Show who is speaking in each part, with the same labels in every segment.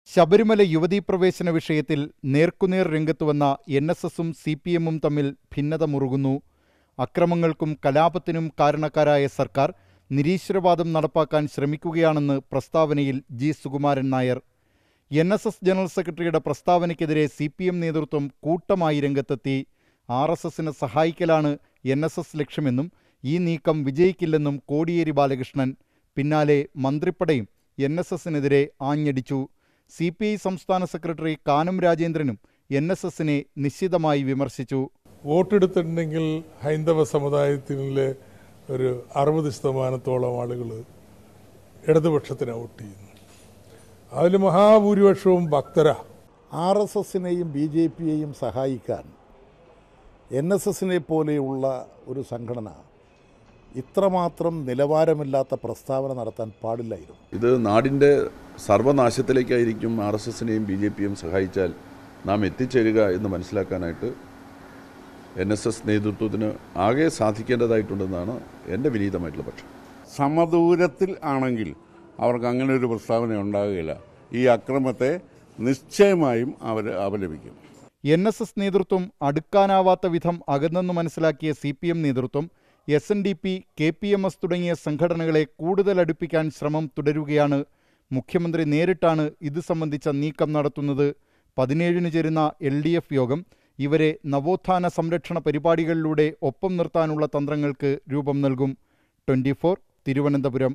Speaker 1: ശബരിമല യുവതീ പ്രവേശന വിഷയത്തിൽ നേർക്കുനേർ രംഗത്ത് വന്ന എൻ എസ് എസും സി പി എമ്മും തമ്മിൽ ഭിന്നത മുറുകുന്നു അക്രമങ്ങൾക്കും കലാപത്തിനും കാരണക്കാരായ സർക്കാർ നിരീശ്വരവാദം നടപ്പാക്കാൻ ശ്രമിക്കുകയാണെന്ന് പ്രസ്താവനയിൽ G Sukumaran Nair N S S general സെക്രട്ടറിയുടെ പ്രസ്താവനയ്ക്കെതിരെ സി പി എം നേതൃത്വം കൂട്ടമായി രംഗത്തെത്തി ആർ എസ് എസിനെ സഹായിക്കലാണ് എൻ എസ് എസ് ലക്ഷ്യമെന്നും ഈ നീക്കം വിജയിക്കില്ലെന്നും കോടിയേരി ബാലകൃഷ്ണൻ പിന്നാലെ മന്ത്രിപ്പടയും എൻ എസ് എസിനെതിരെ ആഞ്ഞടിച്ചു സി പി ഐ സംസ്ഥാന സെക്രട്ടറി കാനം രാജേന്ദ്രനും എൻ എസ് എസിനെ നിശ്ചിതമായി വിമർശിച്ചു
Speaker 2: വോട്ടെടുത്തിട്ടുണ്ടെങ്കിൽ ഹൈന്ദവ സമുദായത്തിലെ ഒരു അറുപത് ശതമാനത്തോളം ആളുകൾ ഇടതുപക്ഷത്തിന് വോട്ട് ചെയ്യുന്നു അതിൽ മഹാഭൂരിപക്ഷവും ഭക്തരാ
Speaker 3: ആർ എസ് എസിനെയും ബി ജെ പിയെയും സഹായിക്കാൻ എൻ എസ് എസിനെ പോലെയുള്ള ഒരു സംഘടന ഇത്രമാത്രം നിലവാരമില്ലാത്ത പ്രസ്താവന നടത്താൻ പാടില്ലായിരുന്നു
Speaker 4: ഇത് നാടിൻ്റെ സർവനാശത്തിലേക്കായിരിക്കും ആർ എസ് എസിനെയും ബി ജെ പിയും സഹായിച്ചാൽ നാം എത്തിച്ചേരുക എന്ന് മനസ്സിലാക്കാനായിട്ട് എൻ എസ് എസ് നേതൃത്വത്തിന് ആകെ സാധിക്കേണ്ടതായിട്ടുണ്ടെന്നാണ് എൻ്റെ വിനീതമായിട്ടുള്ള പക്ഷം
Speaker 5: സമദൂരത്തിൽ ആണെങ്കിൽ അവർക്ക് അങ്ങനെ ഒരു പ്രസ്താവന ഉണ്ടാകുകയില്ല ഈ അക്രമത്തെ നിശ്ചയമായും അവർ അപലപിക്കും
Speaker 1: എൻ എസ് എസ് നേതൃത്വം അടുക്കാനാവാത്ത വിധം അകന്നെന്ന് മനസ്സിലാക്കിയ സി പി എം നേതൃത്വം S N D P K P M S തുടങ്ങിയ സംഘടനകളെ കൂടുതൽ അടുപ്പിക്കാൻ ശ്രമം തുടരുകയാണ് മുഖ്യമന്ത്രി നേരിട്ടാണ് ഇത് സംബന്ധിച്ച നീക്കം നടത്തുന്നത് പതിനേഴിന് ചേരുന്ന എൽ ഡി എഫ് യോഗം ഇവരെ നവോത്ഥാന സംരക്ഷണ പരിപാടികളിലൂടെ ഒപ്പം നിർത്താനുള്ള തന്ത്രങ്ങൾക്ക് രൂപം നൽകും ട്വന്റി തിരുവനന്തപുരം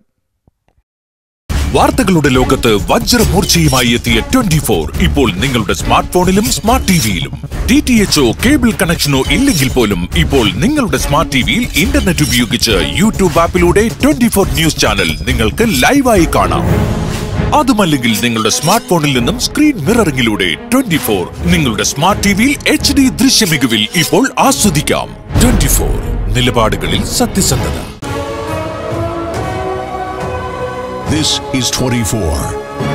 Speaker 6: വാർത്തകളുടെ ലോകത്ത് വജ്രമൂർച്ചയുമായി എത്തിയ ട്വന്റി ഫോർ ഇപ്പോൾ നിങ്ങളുടെ സ്മാർട്ട് ഫോണിലും സ്മാർട്ട് ടിവിയിലും ഡി ടി എച്ച്ഒ കേബിൾ കണക്ഷനോ ഇല്ലെങ്കിൽ പോലും ഇപ്പോൾ നിങ്ങളുടെ സ്മാർട്ട് ടിവിയിൽ ഇന്റർനെറ്റ് ഉപയോഗിച്ച് യൂട്യൂബ് ആപ്പിലൂടെ ട്വന്റി ഫോർ ന്യൂസ് ചാനൽ നിങ്ങൾക്ക് ലൈവായി കാണാം അതുമല്ലെങ്കിൽ നിങ്ങളുടെ സ്മാർട്ട് ഫോണിൽ നിന്നും സ്ക്രീൻ മിററിംഗിലൂടെ ട്വന്റി ഫോർ നിങ്ങളുടെ സ്മാർട്ട് ടിവിയിൽ എച്ച് ഡി ദൃശ്യമികവിൽ ഇപ്പോൾ ആസ്വദിക്കാം ട്വന്റി ഫോർ നിലപാടുകളിൽ സത്യസന്ധത
Speaker 7: This is 24.